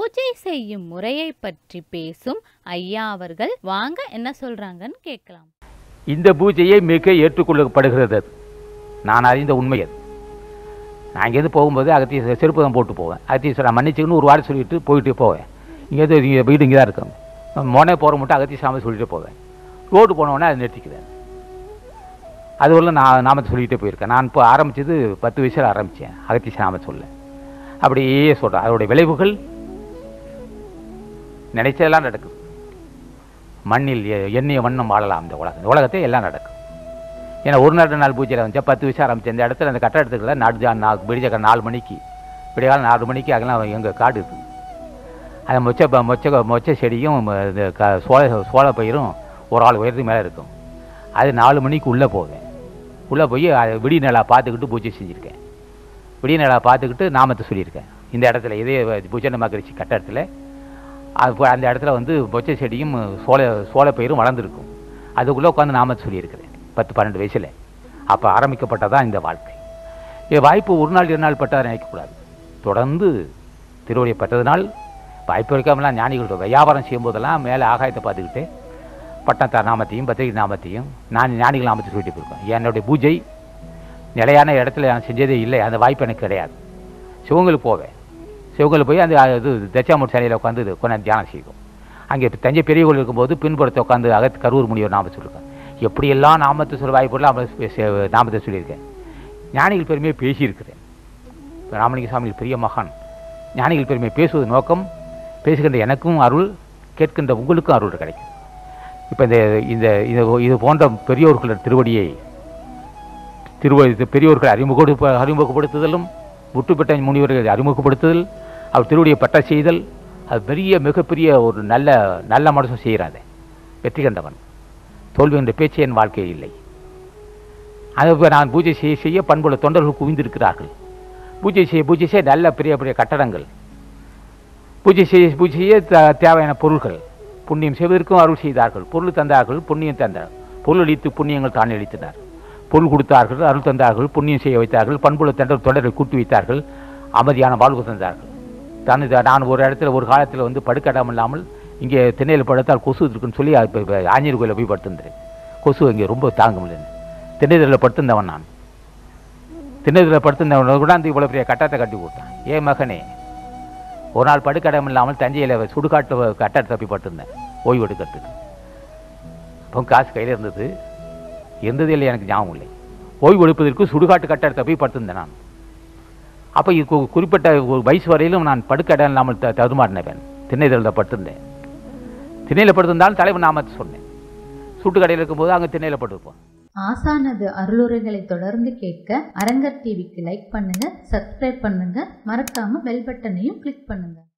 பூஜை செய்யும் முறையை பற்றி பேசும் ஐயா அவர்கள் வாங்க என்ன சொல்றாங்கன்னு கேட்கலாம் இந்த பூஜையை மிக ஏற்றுக்கொள்ளப்படுகிறது அது நான் அறிந்த உண்மை அது நான் இங்கேருந்து போகும்போது அகத்தீஸ்வரர் செருப்பு தான் போட்டு போவேன் அகத்தீஸ்வரர் மன்னிச்சுக்கணும் ஒரு வாரம் சொல்லிட்டு போயிட்டு போவேன் இங்கேருந்து இங்கே வீடு இங்கே தான் இருக்கும் மோனே போகிற மட்டும் அகத்தீஸ்வராம சொல்லிட்டு போவேன் ரோடு போனோடனே அதை நிறுத்திக்கிறேன் அது வரல நான் நாமத்தை சொல்லிகிட்டே போயிருக்கேன் நான் இப்போ ஆரம்பித்தது பத்து வயசில் ஆரம்பித்தேன் அகத்தீஸ்வர நாம சொல்ல அப்படியே சொல்கிறேன் அதோடைய விளைவுகள் நினைச்சதெல்லாம் நடக்குது மண்ணில் எ- எண்ணிய வண்ணம் வாழலாம் இந்த உலகம் இந்த உலகத்தை எல்லாம் நடக்கும் ஏன்னா ஒரு நாள் ரெண்டு நாள் பூஜை ஆரம்பிச்சா பத்து விஷயம் ஆரம்பிச்சு இந்த இடத்துல அந்த கட்டடத்துக்குள்ள நாடு நாலு விடிய நாலு மணிக்கு விடியகாலம் நாலு மணிக்கு அங்கெல்லாம் எங்கள் காடு இருக்குது அது மொச்ச ப- மொச்ச மொச்ச செடியும் ம- இது க சோள சோள பயிரும் ஒரு ஆள் உயரத்துக்கு மேலே இருக்கும் அது நாலு மணிக்கு உள்ளே போவேன் உள்ளே போய் அது விடிய நிலா பார்த்துக்கிட்டு பூஜை செஞ்சுருக்கேன் விடிய நிலா பார்த்துக்கிட்டு நாமத்தை சொல்லியிருக்கேன் இந்த இடத்துல இதே பூஜனை மகரிஷி கட்டடத்தில் அது போ- அந்த இடத்துல வந்து மொச்சை செடியும் சோள சோள பயிரும் வளர்ந்துருக்கும் அதுக்குள்ளே உட்காந்து நாமத்தை சொல்லியிருக்கிறேன் பத்து பன்னெண்டு வயசில் அப்போ ஆரம்பிக்கப்பட்டதான் இந்த வாழ்க்கை இது வாய்ப்பு ஒரு நாள் இரு நாள் பட்டதை நினைக்கக்கூடாது தொடர்ந்து திருவடியை பெற்றதுனால் வாய்ப்பு இருக்காமலாம் ஞானிகள் வியாபாரம் செய்யும்போதெல்லாம் மேலே ஆகாயத்தை பார்த்துக்கிட்டு பட்டத்தார் நாமத்தையும் பத்திரிகை நாமத்தையும் நான் ஞானிகள் நாமத்தை சொல்லிட்டு போயிருக்கேன் என்னுடைய பூஜை நிலையான இடத்துல நான் செஞ்சதே இல்லை அந்த வாய்ப்பு எனக்கு கிடையாது சிவங்களுக்கு போவேன் சிவங்களுக்கு போய் அந்த இது தட்சாமூர்த்தி சிலையில் உட்காந்து இது கொஞ்சம் தியானம் செய்வோம் அங்கே தஞ்சை பெரிய கோயில் இருக்கும்போது பின்புறத்தை உட்காந்து அகத்து கரூர் முனிவர் நாமத்தை சொல்லியிருக்கேன் எப்படியெல்லாம் நாமத்தை சொல்ல வாய்ப்புள்ள நாமத்தை சொல்லியிருக்கேன் ஞானிகள் பெருமையை பேசியிருக்கிறேன் இப்ப ராமலிங்க சாமிகள் பெரிய மகான் ஞானிகள் பெருமையை பேசுவது நோக்கம் பேசுகின்ற எனக்கும் அருள் கேட்கின்ற உங்களுக்கும் அருள் கிடைக்கும் இப்போ இந்த இந்த இது இது போன்ற பெரியோர்கள திருவடியை திருவ இது பெரியோர்கள் அறிமுக அறிமுகப்படுத்துதலும் முற்றுப்பெற்ற முனிவர்களை அறிமுகப்படுத்துதல் அவர் திருவடியை பட்ட செய்தல் அது பெரிய மிகப்பெரிய ஒரு நல்ல நல்ல மனசும் செய்கிறாங்க வெற்றி கண்டவன் தோல்வி என்ற பேச்சு என் வாழ்க்கையில் இல்லை அது இப்ப நான் பூஜை செய்ய செய்ய பண்புள்ள தொண்டர்கள் குவிந்திருக்கிறார்கள் பூஜை செய்ய பூஜை செய்ய நல்ல பெரிய பெரிய கட்டடங்கள் பூஜை செய்ய பூஜை செய்ய த- தேவையான பொருள்கள் புண்ணியம் செய்வதற்கும் அருள் செய்தார்கள் பொருள் தந்தார்கள் புண்ணியம் தந்தார் பொருள் அளித்து புண்ணியங்கள் தான் அளித்தனர் பொருள் கொடுத்தார்கள் அருள் தந்தார்கள் புண்ணியம் செய்ய வைத்தார்கள் பண்புள்ள தொண்டர் தொண்டரை கூட்டி வைத்தார்கள் அமைதியான வாழ்வு தந்தார்கள் தான் இது நான் ஒரு இடத்துல ஒரு காலத்தில் வந்து படுக்கடம் இல்லாமல் இங்கே திண்ணையில் படுத்தால் கொசு இருக்குன்னு சொல்லி இப்போ இப்போ ஆஞ்சநேயர் கோயிலில் போய் படுத்திருந்தேன் கொசு இங்கே ரொம்ப தாங்க முடியல திண்ணையில் படுத்திருந்தவன் நான் திண்ணத்தில் படுத்திருந்தவன் கூட அந்த இவ்வளோ பெரிய கட்டத்தை கட்டி கொடுத்தான் ஏன் மகனே ஒரு நாள் படுக்கடம் இல்லாமல் தஞ்சையில் சுடுகாட்டு கட்டடத்தை தப்பி பட்டிருந்தேன் ஓய்வு எடுக்கிறதுக்கு அப்போ காசு கையில் இருந்தது இருந்தது இல்லை எனக்கு ஞாபகம் இல்லை ஓய்வு எடுப்பதற்கு சுடுகாட்டு கட்டடத்தை போய் படுத்திருந்தேன் நான் அப்போ இது கு- குறிப்பிட்ட ஒரு வயசு வரையிலும் நான் படுக்கடம் இல்லாமல் த தடுமாறினவன் திண்ணையில் படுத்திருந்தேன் திண்ணையில் படுத்திருந்தாலும் தலைவன் நாமத்தை சொன்னேன் சுட்டு கடையில் இருக்கும்போது அங்கே திண்ணையில் படுத்துப்போம் ஆசானது அருளுரைகளை தொடர்ந்து கேட்க அரங்கர் டிவிக்கு லைக் பண்ணுங்க சப்ஸ்கிரைப் பண்ணுங்க மறக்காம பெல் பட்டனையும் கிளிக் பண்ணுங்க